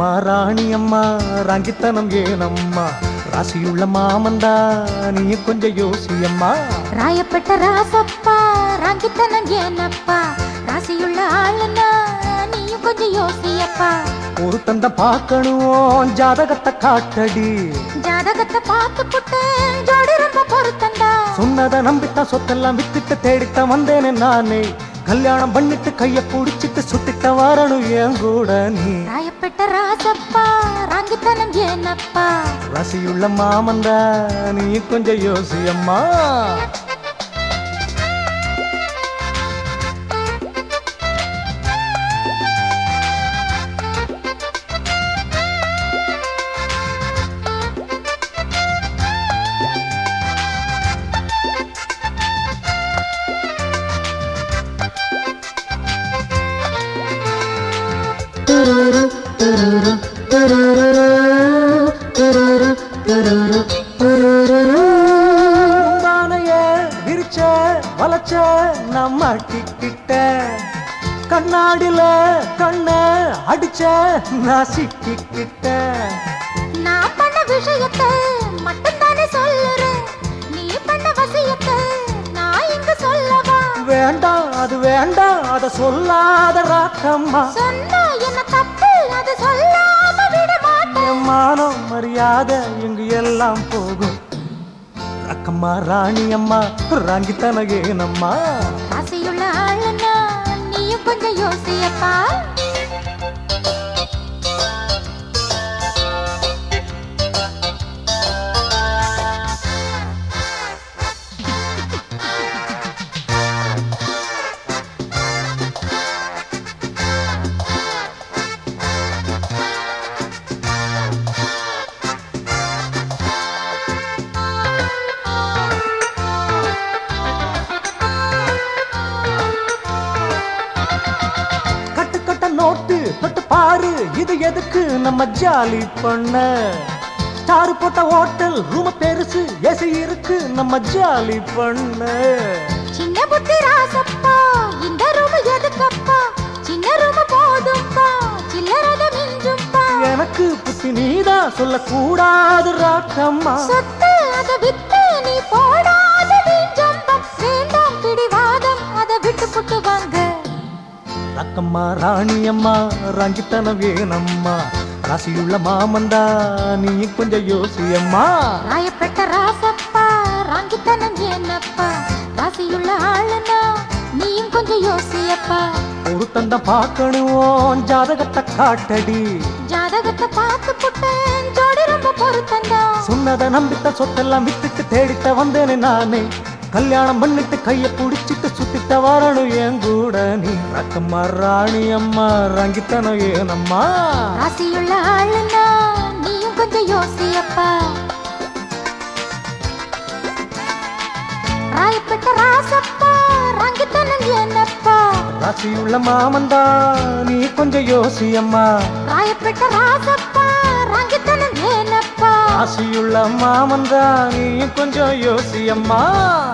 ரக்கம்மா ராணி அம்மா ராங்கித்தனம் ஏனம்மா ராசியுள்ள மாமந்தா நீ கொஞ்சம் யோசியம்மா ராயப்பட்ட ராசப்பா ராங்கித்தனம் ஏனப்பா ராசியுள்ள ஆளுனா நீயும் கொஞ்சம் யோசியப்பா ஒரு தந்த பார்க்கணும் ஜாதகத்தை காட்டடி ஜாதகத்தை பார்த்து புட்டேன் ஜோடி ரொம்ப பொருத்தண்டா சொன்னதை நம்பித்தான் சொத்தெல்லாம் வித்துட்டு தேடித்தான் வந்தேனே நானே கல்யாணம் பண்ணிட்டு கைய புடிச்சிட்டு சுத்திட்ட வரணும் என் கூட நீ ராயப்பட்ட ராசப்பா ராங்கித்தனம் ஏனப்பா ராசியுள்ள மாமந்தா நீ கொஞ்சம் யோசியம்மா முந்தானைய விரிச்ச வளைச்ச நான் மாட்டிக்கிட்ட கண்ணாடில கண்ண அடிச்ச நான் சிக்கிக்கிட்ட நான் பண்ண விஷயத்தை மட்டும்தானே சொல்லுறேன் நீ பண்ண வசியத்தை நான் இங்க சொல்லவா வேண்டாம் அது வேண்டாம் அத சொல்லாத ராக்கம்மா சொன்னா என்ன தப்பு அது சொல்லாம விட மாட்டேன் என் மானம் மரியாதை இங்கு எல்லாம் போகும் ரக்கம்மா ராணி அம்மா ராங்கித்தனகே நம்மா ராசியுள்ள ஆளுனா நீயும் கொஞ்சம் யோசியப்பா கட்டு கட்ட நோட்டு தொட்டு பாரு இது எதுக்கு நம்ம ஜாலி பண்ண ஸ்டார் போட்ட ஹோட்டல் ரூம் பெருசு ஏசி இருக்கு நம்ம ஜாலி பண்ண சின்ன புத்தி ராசப்பா இந்த ரூம் எதுக்கப்பா சின்ன ரூம் போதும்பா சில்லறத மிஞ்சும்பா எனக்கு புத்தி நீதான் சொல்லக்கூடாது ராக்கம்மா சொத்து அத வித்து நீ போடாத வீஞ்சம்பம் வேண்டாம் பிடிவாதம் அத விட்டு புட்டு வாங்க ரக்கம்மா ராணி அம்மா ராங்கித்தனம் வேணம்மா ராசியுள்ள மாமந்தா நீ கொஞ்சம் யோசியம்மா ராயப்பட்ட ராசப்பா ராங்கித்தனம் என்னப்பா ராசியுள்ள ஆளுனா நீயும் கொஞ்சம் யோசியப்பா ஒரு தந்த பார்க்கணும் ஜாதகத்தை காட்டடி ஜாதகத்தை பார்த்து புட்டேன் ஜோடி ரொம்ப பொருத்தண்டா சொன்னதை நம்பித்த சொத்தெல்லாம் வித்துட்டு தேடித்த வந்தேனே நானே கல்யாணம் பண்ணிட்டு கைய புடிச்சிட்டு சுத்திட்ட வரணும் என் கூட நீ ரக்கம்மா ராணி அம்மா ரங்கித்தனம் ஏனம்மா ராசியுள்ள ஆளுனா நீயும் கொஞ்சம் யோசியப்பா ராயப்பட்ட ராசப்பா ராங்கித்தனம் என்னப்பா ராசியுள்ள மாமந்தா நீ கொஞ்சம் யோசியம்மா ராயப்பட்ட ராசப்பா ராங்கித்தனம் ஏனப்பா ராசியுள்ள மாமந்தா நீ கொஞ்சம் யோசியம்மா